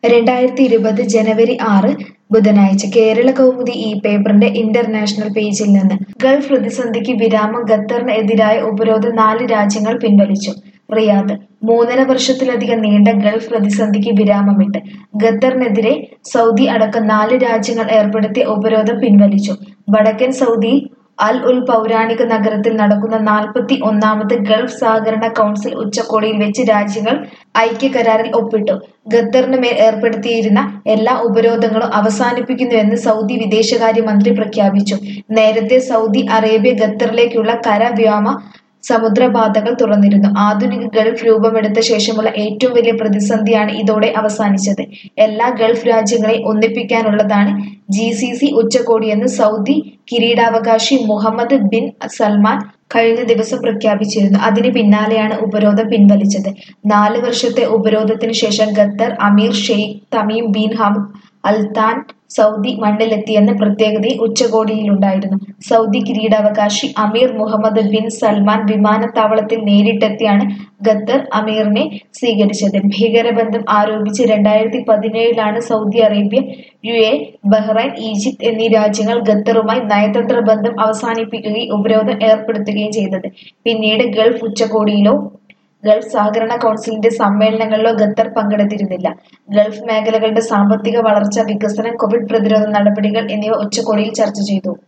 രണ്ടായിരത്തി ഇരുപത് ജനുവരി ആറ് ബുധനാഴ്ച കേരള കൗമുദി ഈ പേപ്പറിന്റെ ഇന്റർനാഷണൽ പേജിൽ നിന്ന് ഗൾഫ് പ്രതിസന്ധിക്ക് വിരാമം ഖത്തറിന് എതിരായ ഉപരോധം നാല് രാജ്യങ്ങൾ പിൻവലിച്ചു റിയാദ് മൂന്നര വർഷത്തിലധികം നീണ്ട ഗൾഫ് പ്രതിസന്ധിക്ക് വിരാമമിട്ട് ഖത്തറിനെതിരെ സൗദി അടക്കം നാല് രാജ്യങ്ങൾ ഏർപ്പെടുത്തിയ ഉപരോധം പിൻവലിച്ചു വടക്കൻ സൗദി അൽ ഉൽ പൗരാണിക നഗരത്തിൽ നടക്കുന്ന നാൽപ്പത്തി ഒന്നാമത് ഗൾഫ് സഹകരണ കൗൺസിൽ ഉച്ചകോടിയിൽ വെച്ച് രാജ്യങ്ങൾ ഐക്യകരാറിൽ ഒപ്പിട്ടു ഖത്തറിന് മേൽ ഏർപ്പെടുത്തിയിരുന്ന എല്ലാ ഉപരോധങ്ങളും അവസാനിപ്പിക്കുന്നുവെന്ന് സൗദി വിദേശകാര്യ മന്ത്രി പ്രഖ്യാപിച്ചു നേരത്തെ സൗദി അറേബ്യ ഖത്തറിലേക്കുള്ള കര വ്യോമ സമുദ്രപാതകൾ തുറന്നിരുന്നു ആധുനിക ഗൾഫ് രൂപമെടുത്ത ശേഷമുള്ള ഏറ്റവും വലിയ പ്രതിസന്ധിയാണ് ഇതോടെ അവസാനിച്ചത് എല്ലാ ഗൾഫ് രാജ്യങ്ങളെയും ഒന്നിപ്പിക്കാനുള്ളതാണ് ജി സി സി ഉച്ചകോടിയെന്ന് സൗദി കിരീടാവകാശി മുഹമ്മദ് ബിൻ സൽമാൻ കഴിഞ്ഞ ദിവസം പ്രഖ്യാപിച്ചിരുന്നു അതിന് പിന്നാലെയാണ് ഉപരോധം പിൻവലിച്ചത് നാല് വർഷത്തെ ഉപരോധത്തിന് ശേഷം ഖത്തർ അമീർ Sheikh Tamim bin Hamad Al Thani Saudi മണ്ണിലെത്തിയെന്ന പ്രത്യേകതയും ഉച്ചകോടിയിലുണ്ടായിരുന്നു സൗദി കിരീടാവകാശി അമീർ മുഹമ്മദ് ബിൻ സൽമാൻ വിമാനത്താവളത്തിൽ നേരിട്ടെത്തിയാണ് ഖത്തർ അമീറിനെ സ്വീകരിച്ചത് ഭീകരബന്ധം ആരോപിച്ച് രണ്ടായിരത്തി പതിനേഴിലാണ് Saudi Arabia U A Bahrain Egypt എന്നീ രാജ്യങ്ങൾ ഖത്തറുമായി നയതന്ത്ര ബന്ധം അവസാനിപ്പിക്കുകയും ഉപരോധം ഏർപ്പെടുത്തുകയും ചെയ്തത് പിന്നീട് ഗൾഫ് ഉച്ചകോടിയിലോ ഗൾഫ് സഹകരണ കൗൺസിലിന്റെ സമ്മേളനങ്ങളിലോ ഖത്തർ പങ്കെടുത്തിരുന്നില്ല ഗൾഫ് മേഖലകളുടെ സാമ്പത്തിക വളർച്ച വികസനം കോവിഡ് പ്രതിരോധ നടപടികൾ എന്നിവ ഉച്ചകോടിയിൽ ചർച്ച ചെയ്തു